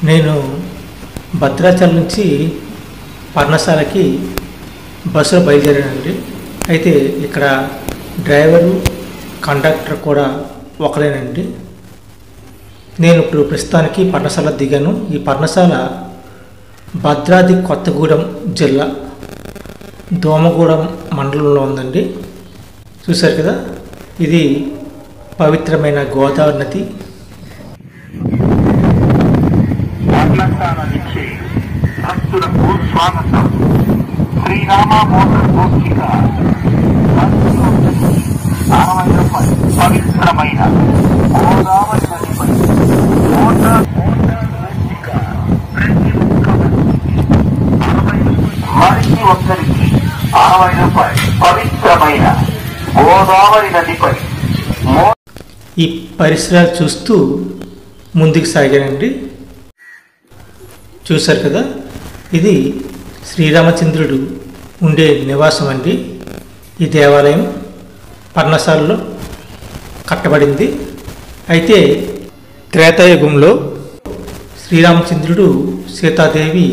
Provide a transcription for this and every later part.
నేను భద్రాచలం నుంచి పర్ణశాలకి బస్సులో బయలుదేరానండి అయితే ఇక్కడ డ్రైవరు కండక్టర్ కూడా ఒకరేనండి నేను ఇప్పుడు ప్రస్తుతానికి పర్ణశాల దిగాను ఈ పర్ణశాల భద్రాద్రి కొత్తగూడెం జిల్లా దోమగూడెం మండలంలో ఉందండి చూశారు కదా ఇది పవిత్రమైన గోదావరి నది పర్ణశాల నుంచి భక్తులకు స్వాగతం శ్రీరామ మోటార్ గోష్ఠిక అరవై రూపాయలు పవిత్రమైన గోదావరి నదిపై మోటార్ మోటార్ గోష్ఠిక ప్రతి ఒక్కరికి మరిన్ని ఒక్కరికి అరవై రూపాయలు పవిత్రమైన గోదావరి నదిపై మో ఈ పరిసరాలు చూస్తూ ముందుకు సాగానండి చూశారు కదా ఇది శ్రీరామచంద్రుడు ఉండే నివాసం అండి ఈ దేవాలయం పర్ణశాలలో కట్టబడింది అయితే త్రేతాయుగంలో శ్రీరామచంద్రుడు సీతాదేవి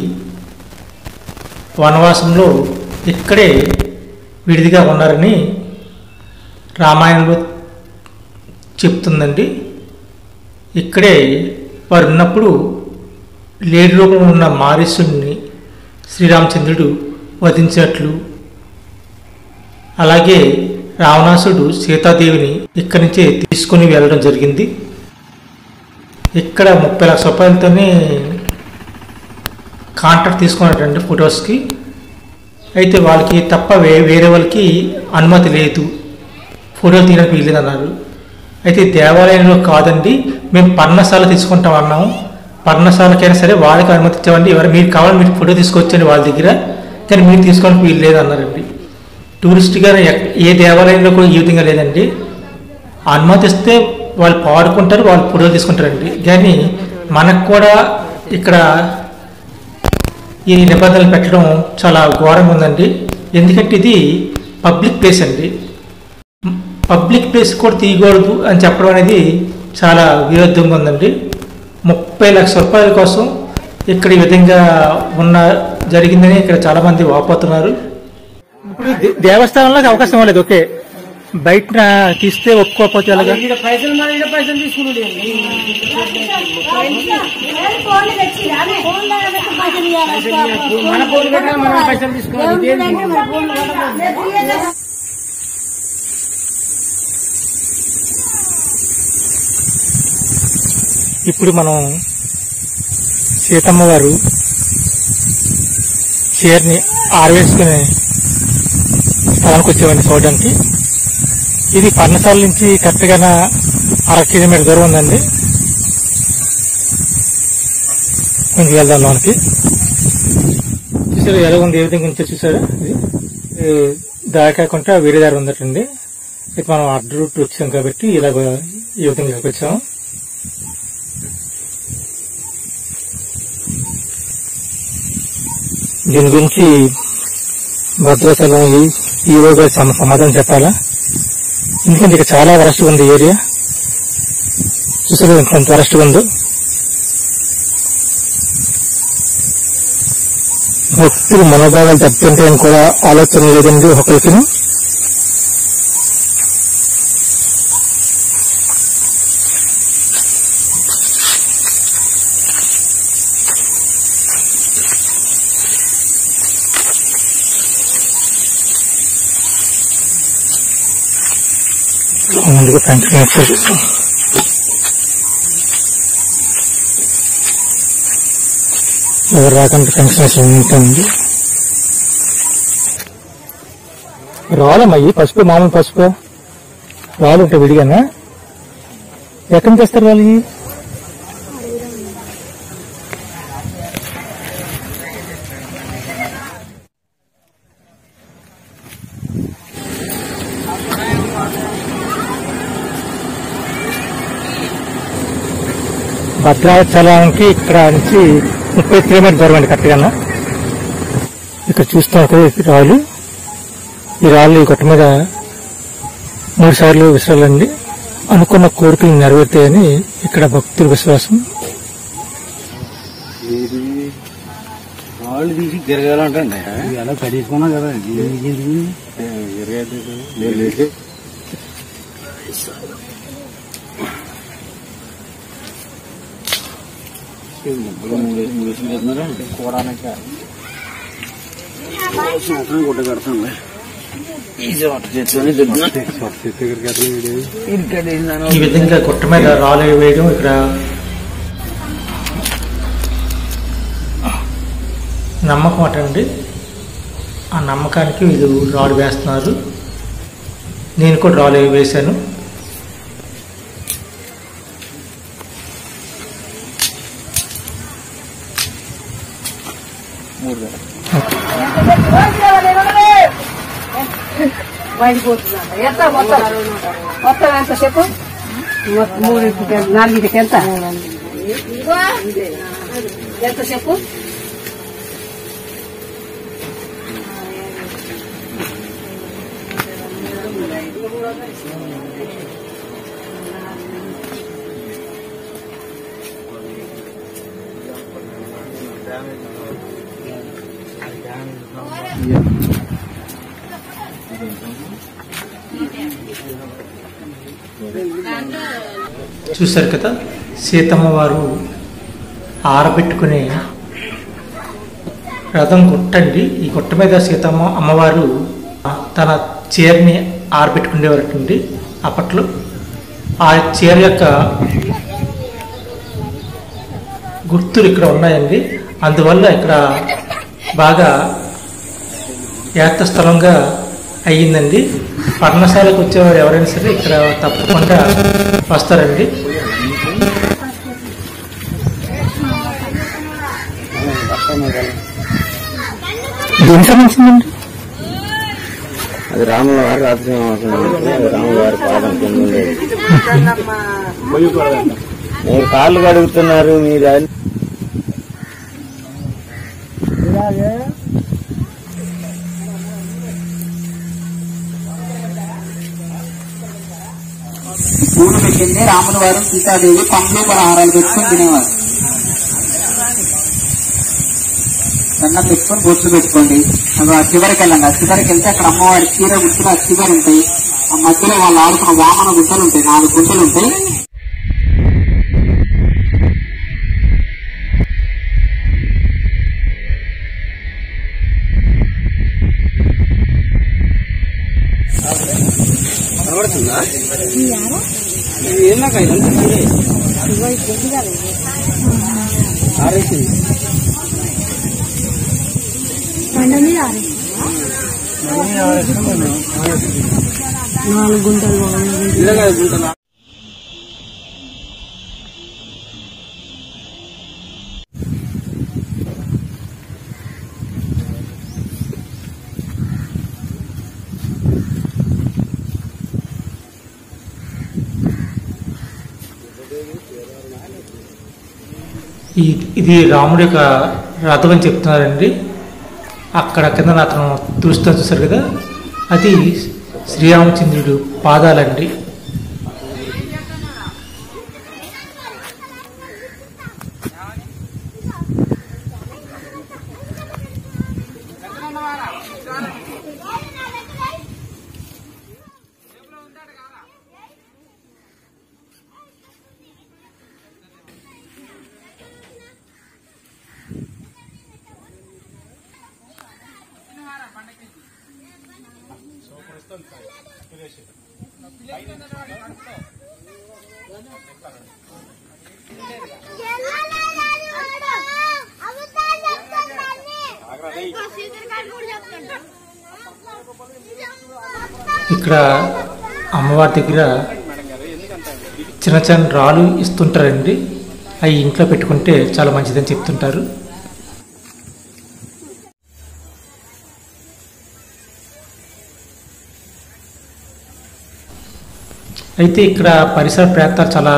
వనవాసంలో ఇక్కడే విడిదిగా ఉన్నారని రామాయణంలో చెప్తుందండి ఇక్కడే వారు ఉన్నప్పుడు లేడి రూపంలో ఉన్న మారీసుని శ్రీరామచంద్రుడు వధించినట్లు అలాగే రావణాసుడు సీతాదేవిని ఇక్కడి నుంచే తీసుకుని వెళ్ళడం జరిగింది ఇక్కడ ముప్పై లక్షల రూపాయలతోనే కాంట్రాక్ట్ తీసుకున్నారండి ఫొటోస్కి అయితే వాళ్ళకి తప్ప వే వేరే వాళ్ళకి అనుమతి లేదు ఫోటోలు తీయడానికి వీల్లేదన్నారు అయితే దేవాలయంలో కాదండి మేము పర్ణశాల తీసుకుంటాం అన్నాము పర్ణశాలకైనా సరే వాళ్ళకి అనుమతి ఇచ్చామండి ఎవరు మీరు కావాలి మీరు ఫోటో తీసుకొచ్చండి వాళ్ళ దగ్గర కానీ మీరు తీసుకోవడానికి వీలు లేదు అన్నారండి టూరిస్ట్గా ఎక్- ఏ దేవాలయంలో కూడా ఈ విధంగా లేదండి అనుమతిస్తే వాళ్ళు పాడుకుంటారు వాళ్ళు ఫోటోలు తీసుకుంటారండి కానీ మనకు కూడా ఇక్కడ ఈ నిబంధనలు పెట్టడం చాలా ఘోరంగా ఉందండి ఎందుకంటే ఇది పబ్లిక్ ప్లేస్ అండి పబ్లిక్ ప్లేస్ కూడా తీయకూడదు అని చెప్పడం అనేది చాలా విరుద్ధంగా ఉందండి ముప్పై లక్షల రూపాయల కోసం ఇక్కడ ఈ విధంగా ఉన్న జరిగిందని ఇక్కడ చాలా మంది వాపోతున్నారు ఇప్పుడు దే- దేవస్థానంలో అవకాశం ఇవ్వలేదు ఓకే బయట తీస్తే ఒప్పుకోకపోతే ఎలాగా ఈడ పైసలు మరి ఈడ పైసలు తీసుకున్నాడు ఫోన్లు తెచ్చి అదే ఫోన్లో పెట్టి పైసలు ఇవ్వాలి. మన ఫోన్లు పెట్టినా మనం పైసలు తీసుకోవాలి ఇదేంటి? దేవుడి దగ్గర మన ఫోన్లు పెట్టకూడదు. ఇప్పుడు మనం సీతమ్మ వారు చీరని ఆరవేసుకునే స్థలానికి వచ్చేవాడిని చూడడానికి ఇది పర్ణశాల నుంచి కరెక్ట్గా అర కిలోమీటర్ దూరం ఉందండి కొంచెం వెళ్దాం లోనికి చూసారు ఎలా ఉంది ఏ విధంగా ఉందో చూసారా ఇది ఇది దారి కాకుండా వేరే దారి ఉందటండి అయితే మనం అడ్డు రూట్ వచ్చాం కాబట్టి ఇలాగ ఈ విధంగా ఇక్కడికి వచ్చాము దీని గురించి భద్రాచలం ఈ- ఈ రోజు సమ- సమాధానం చెప్పాలా ఎందుకంటే ఇక్కడ చాలా వరస్ట్ ఉంది ఈ ఏరియా చూసారు ఎంత వరస్ట్ ఉందో భక్తులు మనోభావాలు దెబ్బతింటాయని కూడా ఆలోచన లేదండి ఒకరికి ముందుగా పెన్షన్ ఇచ్చారు ఎవరు రాకుండా పెన్షన్ ఉంటుంది రాలమ్మయ్యి పసుపు మామూలు పసుపు రాళ్ళు ఉంటాయి విడిగానా ఎక్కడి నుంచి తెస్తారు వాళ్ళకి భద్రాచలానికి ఇక్కడ నుంచి ముప్పై కిలోమీటర్ దూరం అండి కరెక్ట్గా ఇక్కడ చూస్తాం కదా ఈ రాళ్ళు ఈ రాళ్ళు ఈ గుట్ట మీద మూడు సార్లు విసరాలండి అనుకున్న కోరికలు నెరవేరుతాయని ఇక్కడ భక్తుల విశ్వాసం వాళ్ళు తీసి తిరగాలంటే ఎలా కడేసుకున్నాం కదా తిరగదు సంవత్సరం గుడ్డ కడతాం ఈ చోట చెట్లని ఈ విధంగా గుట్ట మీద రాళ్ళు వేయడం ఇక్కడ నమ్మకం అటండి ఆ నమ్మకానికి వీళ్ళు రాళ్ళు వేస్తున్నారు నేను కూడా రాళ్ళు వేశాను ఎంత మొత్తం మొత్తం ఎంత చెప్పు మూడింటికి నాలుగింటికి ఎంత ఎంత చెప్పు చూశారు కదా సీతమ్మ వారు ఆరబెట్టుకునే రథం గుట్టండి ఈ గుట్ట మీద సీతమ్మ అమ్మవారు తన చీరని ఆరబెట్టుకునేవారటండి అప్పట్లో ఆ చీర యొక్క గుర్తులు ఇక్కడ ఉన్నాయండి అందువల్ల ఇక్కడ బాగా యాత్ర స్థలంగా అయ్యిందండి పర్ణశాలకు వచ్చేవారు ఎవరైనా సరే ఇక్కడ తప్పకుండా వస్తారండి అది రాముల వారి రాత్రి రాముల వారి పాదం కింద ఉండేది మీరు కాళ్ళు కడుగుతున్నారు మీరు అన్ని- పూలు పెట్టింది రాముల వారు సీతాదేవి పండ్లు పలహారాలు పెట్టుకుని తినేవారు దండం పెట్టుకొని బొట్లు పెట్టుకోండి అవి ఆ చివరికి వెళ్ళండి ఆ చివరికి వెళ్తే అక్కడ అమ్మవారి చీర గుర్తులు ఆ చివరి ఉంటాయి ఆ మధ్యలో వాళ్ళు ఆడుకున్న వామన గుంటలు ఉంటాయి నాలుగు గుంటలు ఉంటాయి ఈ ఇది రాముడి యొక్క రథం అని చెప్తున్నారండి అక్కడ కింద అతను చూస్తూ చూశారు కదా అది శ్రీరామచంద్రుడు పాదాలండి ఇక్కడ అమ్మవారి దగ్గర చిన్న చిన్న రాళ్ళు ఇస్తుంటారండి అవి ఇంట్లో పెట్టుకుంటే చాలా మంచిదని చెప్తుంటారు అయితే ఇక్కడ పరిసర ప్రాంతాలు చాలా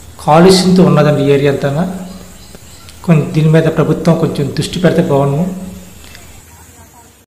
కాలుష్యంతో ఉన్నదండి ఈ ఏరియా అంతా కొంచెం దీని మీద ప్రభుత్వం కొంచెం దృష్టి పెడితే బాగుండు